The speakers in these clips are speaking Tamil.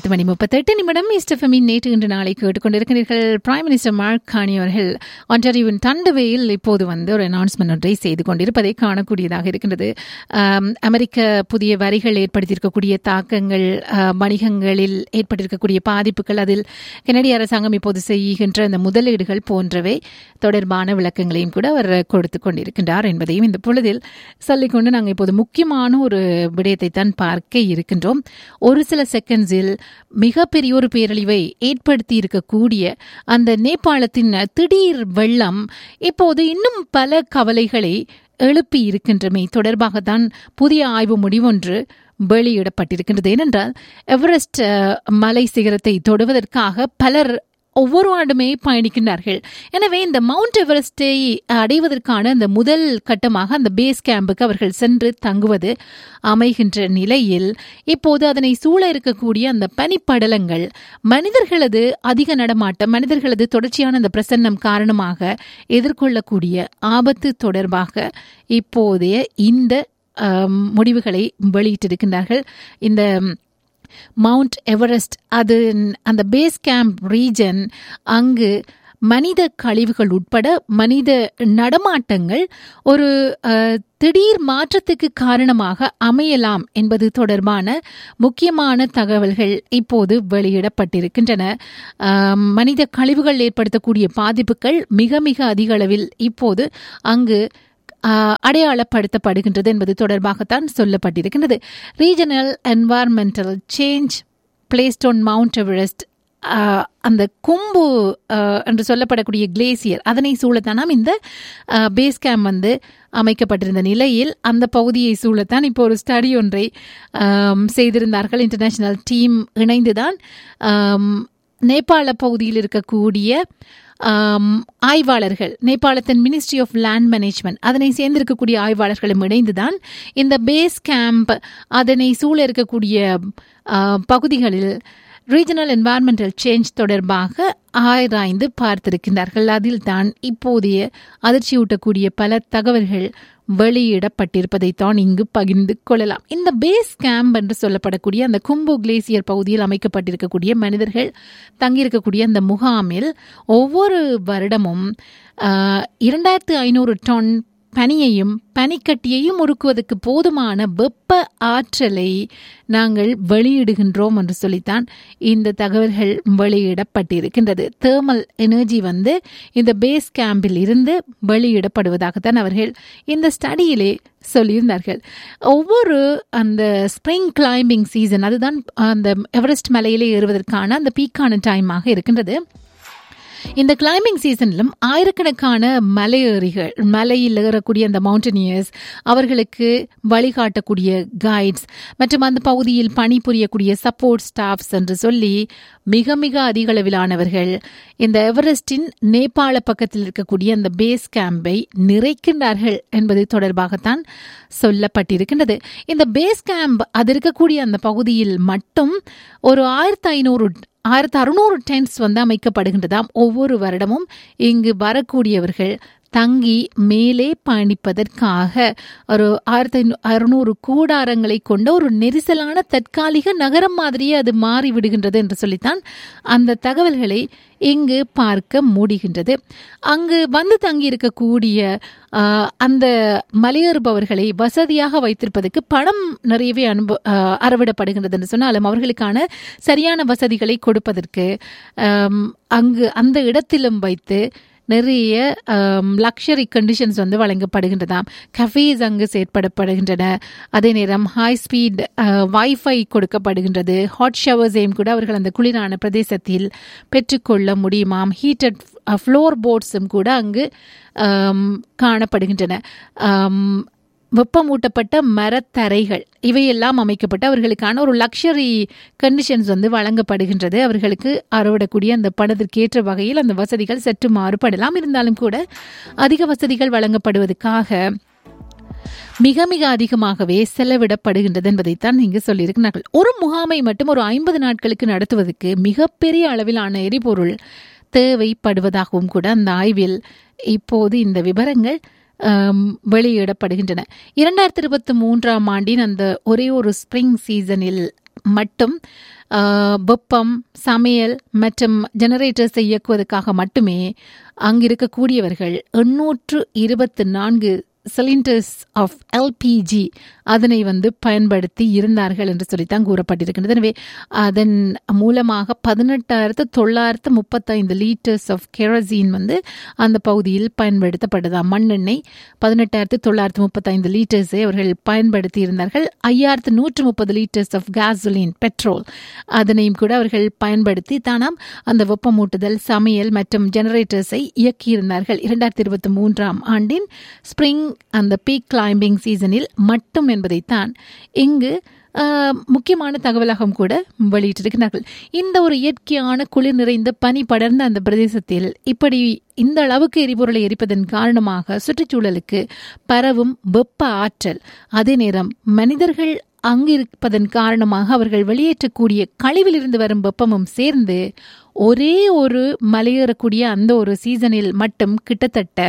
பத்து மணி முப்பத்தெட்டு நிமிடம் இஸ்டஃபமின் நேற்று இன்று நாளை கேட்டுக்கொண்டிருக்கிறீர்கள் பிரைம் மினிஸ்டர் மார்க் கானி அவர்கள் ஒன்றாரியோவின் தண்டவையில் இப்போது வந்து ஒரு அனௌன்ஸ்மெண்ட் ஒன்றை செய்து கொண்டிருப்பதை காணக்கூடியதாக இருக்கின்றது ஆம், அமெரிக்க புதிய வரிகள் ஏற்படுத்தியிருக்கக்கூடிய தாக்கங்கள் ஆ, வணிகங்களில் ஏற்பட்டிருக்கக்கூடிய பாதிப்புகள் அதில் கனடிய அரசாங்கம் இப்போது செய்கின்ற அந்த முதலீடுகள் போன்றவை தொடர்பான விளக்கங்களையும் கூட அவர் கொடுத்து கொண்டிருக்கின்றார் என்பதையும் இந்த பொழுதில் சொல்லிக்கொண்டு நாங்கள் இப்போது முக்கியமான ஒரு விடயத்தை தான் பார்க்க இருக்கின்றோம் ஒரு சில செகண்ட்ஸில் மிகப்பெரிய ஒரு பேரழிவை ஏற்படுத்தி இருக்கக்கூடிய அந்த நேபாளத்தின் திடீர் வெள்ளம் இப்போது இன்னும் பல கவலைகளை எழுப்பி இருக்கின்றமை தொடர்பாகத்தான் புதிய ஆய்வு முடிவொன்று வெளியிடப்பட்டிருக்கின்றது ஏனென்றால் எவரெஸ்ட் அஹ், மலை சிகரத்தை தொடுவதற்காக பலர் ஒவ்வொரு ஆண்டுமே பயணிக்கின்றார்கள் எனவே இந்த மவுண்ட் எவரெஸ்டை அடைவதற்கான அந்த முதல் கட்டமாக அந்த பேஸ் கேம்புக்கு அவர்கள் சென்று தங்குவது அமைகின்ற நிலையில் இப்போது அதனை சூழ இருக்கக்கூடிய அந்த பனிப்படலங்கள் மனிதர்களது அதிக நடமாட்டம் மனிதர்களது தொடர்ச்சியான அந்த பிரசன்னம் காரணமாக எதிர்கொள்ளக்கூடிய ஆபத்து தொடர்பாக இப்போதைய இந்த ஆம், முடிவுகளை வெளியிட்டிருக்கின்றார்கள் இந்த மவுண்ட் எவரெஸ்ட் அது அந்த பேஸ் கேம்ப் ரீஜன் அங்கு மனித கழிவுகள் உட்பட மனித நடமாட்டங்கள் ஒரு அஹ், திடீர் மாற்றத்துக்கு காரணமாக அமையலாம் என்பது தொடர்பான முக்கியமான தகவல்கள் இப்போது வெளியிடப்பட்டிருக்கின்றன ஆம், மனித கழிவுகள் ஏற்படுத்தக்கூடிய பாதிப்புகள் மிக மிக அதிக அளவில் இப்போது அங்கு ஆஹ், அடையாளப்படுத்தப்படுகின்றது என்பது தொடர்பாகத்தான் சொல்லப்பட்டிருக்கின்றது regional environmental change placed on Mount Everest ஆஹ், அந்த கொம்பு ஆஹ், என்று சொல்லப்படக்கூடிய கிளேசியர் அதனை சூழத்தானாம் இந்த பேஸ் கேம்ப் வந்து அமைக்கப்பட்டிருந்த நிலையில் அந்த பகுதியை சூழத்தான் இப்போ ஒரு ஸ்டடி ஒன்றை ஆம், செய்திருந்தார்கள் இன்டர்நேஷனல் டீம் இணைந்துதான் ஆம், நேபாள பகுதியில் இருக்கக்கூடிய ஆம், ஆய்வாளர்கள் நேபாளத்தின் மினிஸ்ட்ரி ஆஃப் லேண்ட் மேனேஜ்மெண்ட் அதனை சேர்ந்திருக்கக்கூடிய ஆய்வாளர்களும் இணைந்துதான் இந்த பேஸ் கேம்ப் அதனை சூழ இருக்கக்கூடிய ஆ, பகுதிகளில் ரீஜனல் என்வாயர்மெண்டல் சேஞ்ச் தொடர்பாக ஆராய்ந்து பார்த்திருக்கின்றார்கள் அதில் தான் இப்போதைய அதிர்ச்சியூட்டக்கூடிய பல தகவல்கள் வெளியிடப்பட்டிருப்பதைத்தான் இங்கு பகிர்ந்து கொள்ளலாம் இந்த பேஸ் கேம்ப் என்று சொல்லப்படக்கூடிய அந்த கும்பு கிளேசியர் பகுதியில் அமைக்கப்பட்டிருக்கக்கூடிய மனிதர்கள் தங்கியிருக்கக்கூடிய அந்த முகாமில் ஒவ்வொரு வருடமும் ஆஹ், இரண்டாயிரத்து ஐநூறு டன் பனியையும் பனிக்கட்டியையும் உருக்குவதற்கு போதுமான வெப்ப ஆற்றலை நாங்கள் வெளியிடுகின்றோம் என்று சொல்லித்தான் இந்த தகவல்கள் வெளியிடப்பட்டிருக்கின்றது தேர்மல் எனர்ஜி வந்து இந்த பேஸ் கேம்பில் இருந்து வெளியிடப்படுவதாகத்தான் அவர்கள் இந்த ஸ்டடியிலே சொல்லியிருந்தார்கள் ஒவ்வொரு அந்த ஸ்ப்ரிங் கிளைம்பிங் சீசன் அதுதான் அந்த எவரெஸ்ட் மலையிலே ஏறுவதற்கான அந்த பீக்கான டைமாக இருக்கின்றது இந்த கிளைம்பிங் சீசனிலும் ஆயிரக்கணக்கான மலையேறிகள் மலையில் ஏறக்கூடிய அந்த மவுண்டனியர்ஸ் அவர்களுக்கு வழிகாட்டக்கூடிய கைட்ஸ் மற்றும் அந்த பகுதியில் பணிபுரியக்கூடிய சப்போர்ட் ஸ்டாஃப்ஸ் என்று சொல்லி மிக மிக அதிக அளவிலானவர்கள் இந்த எவரெஸ்டின் நேபாள பக்கத்தில் இருக்கக்கூடிய அந்த பேஸ் கேம்பை நிறைக்கின்றார்கள் என்பது தொடர்பாகத்தான் சொல்லப்பட்டிருக்கின்றது இந்த பேஸ் கேம்ப் அது இருக்கக்கூடிய அந்த பகுதியில் மட்டும் ஒரு ஆயிரத்தி ஐநூறு ஆயிரத்தி அறுநூறு டென்ட்ஸ் வந்து அமைக்கப்படுகின்றதாம் ஒவ்வொரு வருடமும் இங்கு வரக்கூடியவர்கள் தங்கி மேலே பயணிப்பதற்காக ஒரு ஆயிரத்தி அறுநூறு கூடாரங்களை கொண்ட ஒரு நெரிசலான தற்காலிக நகரம் மாதிரியே அது மாறி விடுகின்றது என்று சொல்லித்தான் அந்த தகவல்களை இங்கு பார்க்க முடிகின்றது அங்கு வந்து தங்கி இருக்கக்கூடிய ஆஹ், அந்த மலையேறுபவர்களை வசதியாக வைத்திருப்பதற்கு பணம் நிறையவே அனுப ஆஹ், அறவிடப்படுகின்றது என்று சொன்னாலும் அவர்களுக்கான சரியான வசதிகளை கொடுப்பதற்கு ஆம், அங்கு அந்த இடத்திலும் வைத்து நிறைய லக்ஷரி கண்டிஷன்ஸ் வந்து வழங்கப்படுகின்றதாம் கஃபேஸ் அங்கு செயற்படப்படுகின்றன அதே நேரம் ஹை ஸ்பீட் வைஃபை கொடுக்கப்படுகின்றது ஹாட் ஷவர்ஸையும் கூட அவர்கள் அந்த குளிரான பிரதேசத்தில் பெற்றுக்கொள்ள முடியுமாம் ஹீட்டட் ஃப்ளோர் போர்ட்ஸும் கூட அங்கு ஆம், காணப்படுகின்றன ஆம், வெப்பமூட்டப்பட்ட மரத்தரைகள் இவையெல்லாம் அமைக்கப்பட்டு அவர்களுக்கான ஒரு லக்ஷரி கண்டிஷன்ஸ் வந்து வழங்கப்படுகின்றது அவர்களுக்கு அறவிடக்கூடிய அந்த பணத்திற்கேற்ற வகையில் அந்த வசதிகள் சற்று மாறுபடலாம் இருந்தாலும் கூட அதிக வசதிகள் வழங்கப்படுவதற்காக மிக மிக அதிகமாகவே செலவிடப்படுகின்றது என்பதைத்தான் இங்கு சொல்லியிருக்கிறார்கள் ஒரு முகாமை மட்டும் ஒரு ஐம்பது நாட்களுக்கு நடத்துவதற்கு மிகப்பெரிய அளவிலான எரிபொருள் தேவைப்படுவதாகவும் கூட அந்த ஆய்வில் இப்போது இந்த விவரங்கள் ஆம், வெளியிடப்படுகின்றன இரண்டாயிரத்தி இருபத்தி மூன்றாம் ஆண்டின் அந்த ஒரே ஒரு ஸ்ப்ரிங் சீசனில் மட்டும் ஆஹ், வெப்பம் சமையல் மற்றும் ஜெனரேட்டர்ஸை இயக்குவதற்காக மட்டுமே அங்கு இருக்கக்கூடியவர்கள் எண்ணூற்று இருபத்து நான்கு சிலிண்டர்ஸ் ஆஃப் எல்பிஜி அதனை வந்து பயன்படுத்தி இருந்தார்கள் என்று சொல்லித்தான் கூறப்பட்டிருக்கின்றது எனவே அதன் மூலமாக பதினெட்டாயிரத்து தொள்ளாயிரத்து முப்பத்தைந்து லீட்டர்ஸ் ஆஃப் கெரசின் வந்து அந்த பகுதியில் பயன்படுத்தப்பட்டதாம் மண்ணெண்ணெய் பதினெட்டாயிரத்து தொள்ளாயிரத்து முப்பத்தைந்து லீட்டர்ஸை அவர்கள் பயன்படுத்தி இருந்தார்கள் ஐயாயிரத்து நூற்று முப்பது லீட்டர்ஸ் ஆஃப் கேசோலின் பெட்ரோல் அதனையும் கூட அவர்கள் பயன்படுத்தி தானாம் அந்த வெப்பமூட்டுதல் சமையல் மற்றும் ஜெனரேட்டர்ஸை இயக்கியிருந்தார்கள் இரண்டாயிரத்தி இருபத்தி மூன்றாம் ஆண்டின் ஸ்ப்ரிங் அந்த பீக் கிளைம்பிங் சீசனில் மட்டும் என்பதைத்தான் இங்கு ஆஹ், முக்கியமான தகவலாகவும் கூட வெளியிட்டிருக்கிறார்கள் இந்த ஒரு இயற்கையான குளிர் நிறைந்த பனி படர்ந்த அந்த பிரதேசத்தில் இப்படி இந்த அளவுக்கு எரிபொருளை எரிப்பதன் காரணமாக சுற்றுச்சூழலுக்கு பரவும் வெப்ப ஆற்றல் அதே நேரம் மனிதர்கள் அங்கிருப்பதன் காரணமாக அவர்கள் வெளியேற்றக்கூடிய கழிவிலிருந்து வரும் வெப்பமும் சேர்ந்து ஒரே ஒரு மலையேறக்கூடிய அந்த ஒரு சீசனில் மட்டும் கிட்டத்தட்ட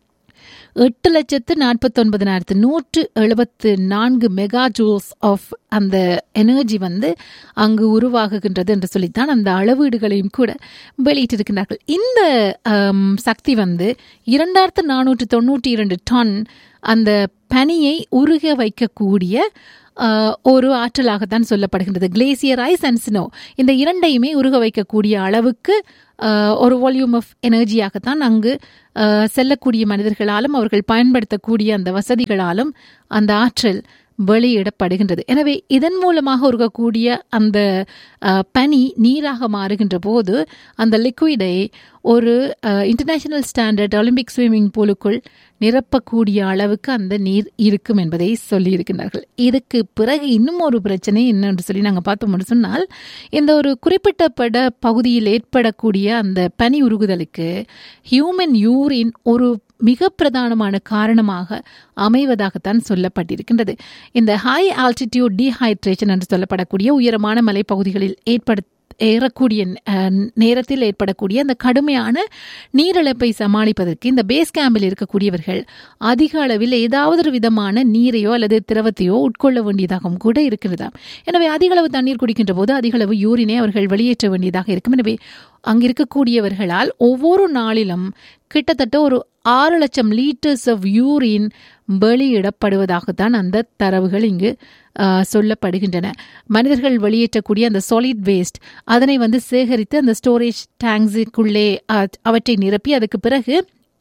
எட்டு லட்சத்து நாற்பத்தொன்பதினாயிரத்து நூற்று எழுபத்து நான்கு மெகா ஜூல்ஸ் ஆஃப் அந்த எனர்ஜி வந்து அங்கு உருவாகுகின்றது என்று சொல்லித்தான் அந்த அளவீடுகளையும் கூட வெளியிட்டிருக்கிறார்கள் இந்த ஆம், சக்தி வந்து இரண்டாயிரத்து நானூற்று தொண்ணூற்றி இரண்டு டன் அந்த பனியை உருக வைக்கக்கூடிய ஆஹ், ஒரு ஆற்றலாகத்தான் சொல்லப்படுகின்றது கிளேசியர் ஐஸ் அண்ட் ஸ்னோ இந்த இரண்டையுமே உருக வைக்கக்கூடிய அளவுக்கு ஆஹ், ஒரு வால்யூம் ஆஃப் எனர்ஜியாகத்தான் அங்கு ஆஹ், செல்லக்கூடிய மனிதர்களாலும் அவர்கள் பயன்படுத்தக்கூடிய அந்த வசதிகளாலும் அந்த ஆற்றல் வெளியிடப்படுகின்றது எனவே இதன் மூலமாக உருகக்கூடிய அந்த ஆஹ், பனி நீராக மாறுகின்ற போது அந்த லிக்விடை ஒரு இன்டர்நேஷனல் ஸ்டாண்டர்ட் ஒலிம்பிக் ஸ்விம்மிங் பூலுக்குள் நிரப்பக்கூடிய அளவுக்கு அந்த நீர் இருக்கும் என்பதை சொல்லியிருக்கிறார்கள் இதுக்கு பிறகு இன்னும் ஒரு பிரச்சனை என்னன்னு சொல்லி நாங்கள் பார்த்தோம்னு சொன்னால் இந்த ஒரு குறிப்பிட்டப்பட்ட பகுதியில் ஏற்படக்கூடிய அந்த பனி உருகுதலுக்கு ஹியூமன் யூரின் ஒரு மிக பிரதானமான காரணமாக அமைவதாகத்தான் சொல்லப்பட்டிருக்கின்றது இந்த ஹை ஆல்டிடியூட் டீஹைட்ரேஷன் என்று சொல்லப்படக்கூடிய உயரமான மலைப்பகுதிகளில் ஏற்படுத்த ஏறக்கூடிய அஹ், நேரத்தில் ஏற்படக்கூடிய அந்த கடுமையான நீரிழப்பை சமாளிப்பதற்கு இந்த பேஸ் கேம்பில் இருக்கக்கூடியவர்கள் அதிக அளவில் ஏதாவது ஒரு விதமான நீரையோ அல்லது திரவத்தையோ உட்கொள்ள வேண்டியதாகவும் கூட இருக்கிறதாம் எனவே அதிக அளவு தண்ணீர் குடிக்கின்ற போது அதிக அளவு யூரினை அவர்கள் வெளியேற்ற வேண்டியதாக இருக்கும் எனவே அங்க இருக்கக்கூடியவர்களால் ஒவ்வொரு நாளிலும் கிட்டத்தட்ட ஒரு ஆறு லட்சம் லீட்டர்ஸ் ஆஃப் யூரின் வெளியிடப்படுவதாகத்தான் அந்த தரவுகள் இங்கு ஆ, சொல்லப்படுகின்றன மனிதர்கள் வெளியேற்றக்கூடிய அந்த சாலிட் வேஸ்ட் அதனை வந்து சேகரித்து அந்த ஸ்டோரேஜ் டேங்ஸுக்குள்ளே ஆ, அவற்றை நிரப்பி அதுக்கு பிறகு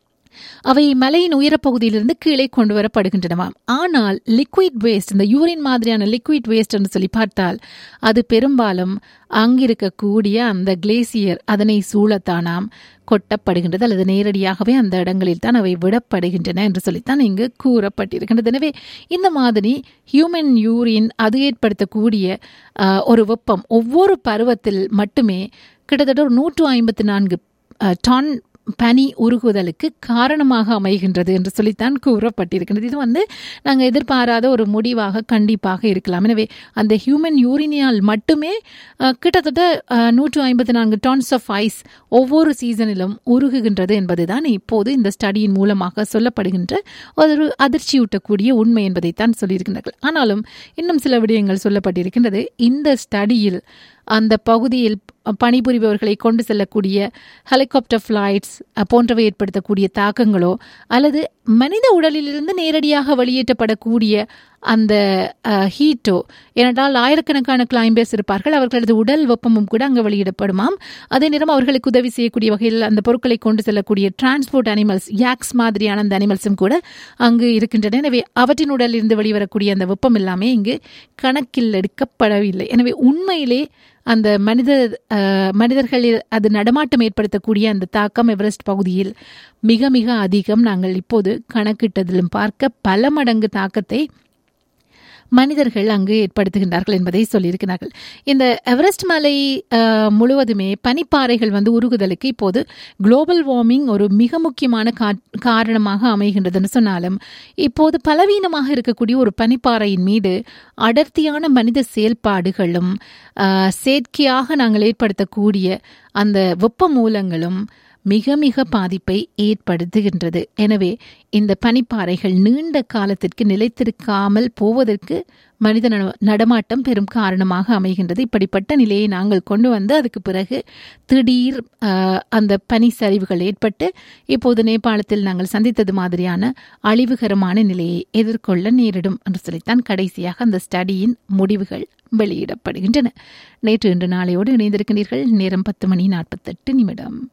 அவை மலையின் உயரப்பகுதியிலிருந்து கீழே கொண்டு வரப்படுகின்றனவாம் ஆனால் லிக்விட் வேஸ்ட் இந்த யூரின் மாதிரியான லிக்விட் வேஸ்ட் என்று சொல்லி பார்த்தால் அது பெரும்பாலும் அங்கிருக்கக்கூடிய அந்த கிளேசியர் அதனை சூழத்தானாம் கொட்டப்படுகின்றது அல்லது நேரடியாகவே அந்த இடங்களில் தான் அவை விடப்படுகின்றன என்று சொல்லித்தான் இங்கு கூறப்பட்டிருக்கின்றது எனவே இந்த மாதிரி ஹியூமன் யூரின் அது ஏற்படுத்தக்கூடிய ஆஹ், ஒரு வெப்பம் ஒவ்வொரு பருவத்தில் மட்டுமே கிட்டத்தட்ட ஒரு நூற்று ஐம்பத்தி நான்கு டன் பனி உருகுதலுக்கு காரணமாக அமைகின்றது என்று சொல்லித்தான் கூறப்பட்டிருக்கின்றது இது வந்து நாங்கள் எதிர்பாராத ஒரு முடிவாக கண்டிப்பாக இருக்கலாம் எனவே அந்த ஹியூமன் யூரினியால் மட்டுமே அஹ், கிட்டத்தட்ட அஹ், நூற்று ஐம்பத்தி நான்கு டான்ஸ் ஆஃப் ஐஸ் ஒவ்வொரு சீசனிலும் உருகுகின்றது என்பதுதான் இப்போது இந்த ஸ்டடியின் மூலமாக சொல்லப்படுகின்ற ஒரு அதிர்ச்சியூட்டக்கூடிய உண்மை என்பதைத்தான் சொல்லியிருக்கின்றார்கள் ஆனாலும் இன்னும் சில விடயங்கள் சொல்லப்பட்டிருக்கின்றது இந்த ஸ்டடியில் அந்த பகுதியில் பணிபுரிபவர்களை கொண்டு செல்லக்கூடிய ஹெலிகாப்டர் ஃப்ளைட்ஸ் போன்றவை ஏற்படுத்தக்கூடிய தாக்கங்களோ அல்லது மனித உடலிலிருந்து நேரடியாக வெளியேற்றப்படக்கூடிய அந்த ஹீட்டோ ஏனென்றால் ஆயிரக்கணக்கான கிளைம்பர்ஸ் இருப்பார்கள் அவர்களது உடல் வெப்பமும் கூட அங்கே வெளியிடப்படுமாம் அதே நேரம் அவர்களுக்கு உதவி செய்யக்கூடிய வகையில் அந்த பொருட்களை கொண்டு செல்லக்கூடிய டிரான்ஸ்போர்ட் அனிமல்ஸ் யாக்ஸ் மாதிரியான அந்த அனிமல்ஸும் கூட அங்கு இருக்கின்றன எனவே அவற்றின் உடலிலிருந்து வெளிவரக்கூடிய அந்த வெப்பம் எல்லாமே இங்கு கணக்கில் எடுக்கப்படவில்லை எனவே உண்மையிலே அந்த மனித அஹ், மனிதர்களில் அது நடமாட்டம் ஏற்படுத்தக்கூடிய அந்த தாக்கம் எவரெஸ்ட் பகுதியில் மிக மிக அதிகம் நாங்கள் இப்போது கணக்கிட்டதிலும் பார்க்க பல மடங்கு தாக்கத்தை மனிதர்கள் அங்கு ஏற்படுத்துகின்றார்கள் என்பதை சொல்லியிருக்கிறார்கள் இந்த எவரெஸ்ட் மலை அஹ், முழுவதுமே பனிப்பாறைகள் வந்து உருகுதலுக்கு இப்போது குளோபல் வார்மிங் ஒரு மிக முக்கியமான கா- காரணமாக அமைகின்றதுன்னு சொன்னாலும் இப்போது பலவீனமாக இருக்கக்கூடிய ஒரு பனிப்பாறையின் மீது அடர்த்தியான மனித செயல்பாடுகளும் அஹ், செயற்கையாக நாங்கள் ஏற்படுத்தக்கூடிய அந்த வெப்ப மூலங்களும் மிக மிக பாதிப்பை ஏற்படுத்துகின்றது எனவே இந்த பனிப்பாறைகள் நீண்ட காலத்திற்கு நிலைத்திருக்காமல் போவதற்கு மனித நட- நடமாட்டம் பெரும் காரணமாக அமைகின்றது இப்படிப்பட்ட நிலையை நாங்கள் கொண்டு வந்து அதுக்கு பிறகு திடீர் ஆஹ், அந்த பனி சரிவுகள் ஏற்பட்டு இப்போது நேபாளத்தில் நாங்கள் சந்தித்தது மாதிரியான அழிவுகரமான நிலையை எதிர்கொள்ள நேரிடும் என்று சொல்லித்தான் கடைசியாக அந்த ஸ்டடியின் முடிவுகள் வெளியிடப்படுகின்றன நேற்று இன்று நாளையோடு இணைந்திருக்கிறீர்கள் நேரம் பத்து மணி நாற்பத்தெட்டு நிமிடம்